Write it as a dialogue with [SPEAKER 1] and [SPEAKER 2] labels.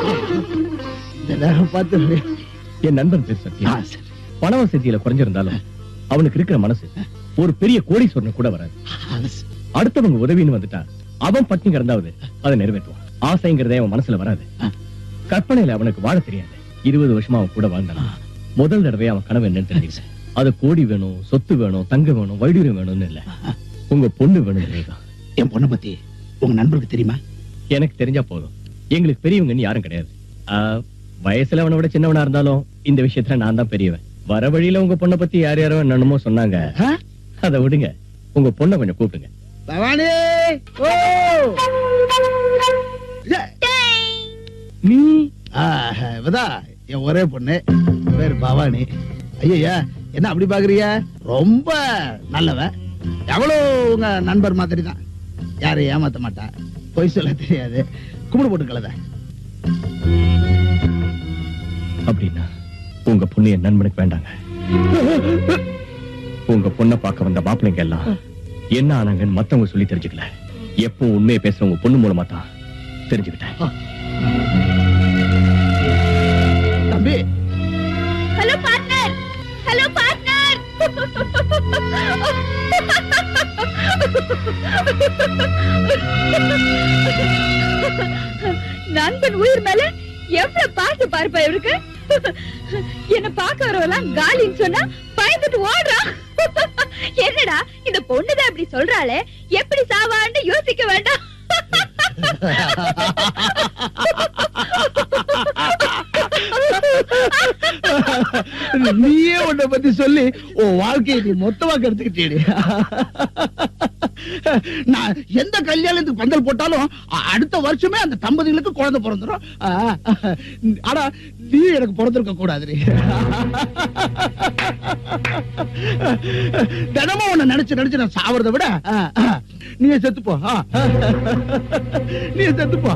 [SPEAKER 1] இதெல்லாம் பார்த்து
[SPEAKER 2] என் நண்பன் பேர்
[SPEAKER 1] ஆ,
[SPEAKER 2] சத்யா
[SPEAKER 1] சரி.
[SPEAKER 2] பண வசதியில குறைஞ்சிருந்தாலும் அவனுக்கு இருக்கிற மனசு ஒரு பெரிய கோடீஸ்வரன் கூட வராது
[SPEAKER 1] அது சரி.
[SPEAKER 2] அடுத்தவங்க உதவின்னு வந்துட்டா அவன் பட்னி கிடந்தாவது அதை நிறைவேற்றுவான் ஆசைங்கிறதே அவன் மனசுல வராது
[SPEAKER 1] ஆ.
[SPEAKER 2] கற்பனையில அவனுக்கு வாழ தெரியாது இருபது வருஷமா அவன் கூட வாழ்ந்தான் முதல் தடவை அவன் கனவு என்னன்னு தெரிஞ்சுக்கிட்டேன் அது கோடி வேணும் சொத்து வேணும் தங்கம் வேணும் வைடூரியம் வேணும்னு இல்ல உங்க பொண்ணு வேணும்ன்றதுதான்
[SPEAKER 1] என் பொண்ணை பத்தி உங்க நண்பருக்கு தெரியுமா
[SPEAKER 2] எனக்கு தெரிஞ்சா போதும் எங்களுக்கு பெரியவங்கன்னு யாரும் கிடையாது ஆ, வயசுல அவனை விட சின்னவனா இருந்தாலும் இந்த விஷயத்துல நான் தான் பெரியவன் வர வழியில உங்க பொண்ணை பத்தி யார் யாரோ என்னென்னமோ சொன்னாங்க
[SPEAKER 1] ஆ?
[SPEAKER 2] அதை விடுங்க உங்க பொண்ணை கொஞ்சம் கூப்பிடுங்க
[SPEAKER 1] பவானி ஓ ஏ,
[SPEAKER 2] நீ
[SPEAKER 1] ஆ, இவதான் என் ஒரே பொண்ணு பேர் பவானி ஐயா என்ன அப்படி பாக்குறீங்க ரொம்ப நல்லவ எவ்வளவு உங்க நண்பர் மாதிரி தான் யாரையும் ஏமாத்த மாட்டா பொய் சொல்ல தெரியாது கும்பிடு போட்டு கலத
[SPEAKER 2] அப்படின்னா உங்க பொண்ணு என் நண்பனுக்கு வேண்டாங்க உங்க பொண்ணை பார்க்க வந்த மாப்பிள்ளைங்க எல்லாம் என்ன ஆனாங்கன்னு மத்தவங்க சொல்லி தெரிஞ்சுக்கல எப்போ உண்மையை பேசுற உங்க பொண்ணு மூலமா தான் தெரிஞ்சுக்கிட்டேன்
[SPEAKER 1] தம்பி
[SPEAKER 3] ஹலோ பார்ட்னர் ஹலோ பார்ட்னர் நண்பன் உயிர் மேல எவ்வளவு பாச பார்ப்பா இவருக்கு என்ன பார்க்க வரவெல்லாம் காலின்னு சொன்னா பயந்துட்டு ஓடுறான் என்னடா இந்த பொண்ணுதான் இப்படி சொல்றாளே எப்படி சாவான்னு யோசிக்க வேண்டாம்
[SPEAKER 1] நீயே உன்னை பத்தி சொல்லி உன் வாழ்க்கையை நீ மொத்தமா கெடுத்துக்கிட்டேடி நான் எந்த கல்யாணத்துக்கு பந்தல் போட்டாலும் அ- அடுத்த வருஷமே அந்த தம்பதிகளுக்கு குழந்தை பிறந்துரும் ஆ, ஆனா நீ எனக்கு பிறந்திருக்க கூடாது தினமும் உன்னை நினைச்சு நினைச்சு நான் சாவறதை விட ஆ, ஆ, நீயே செத்துப்போ ஆ. நீயே செத்துப்போ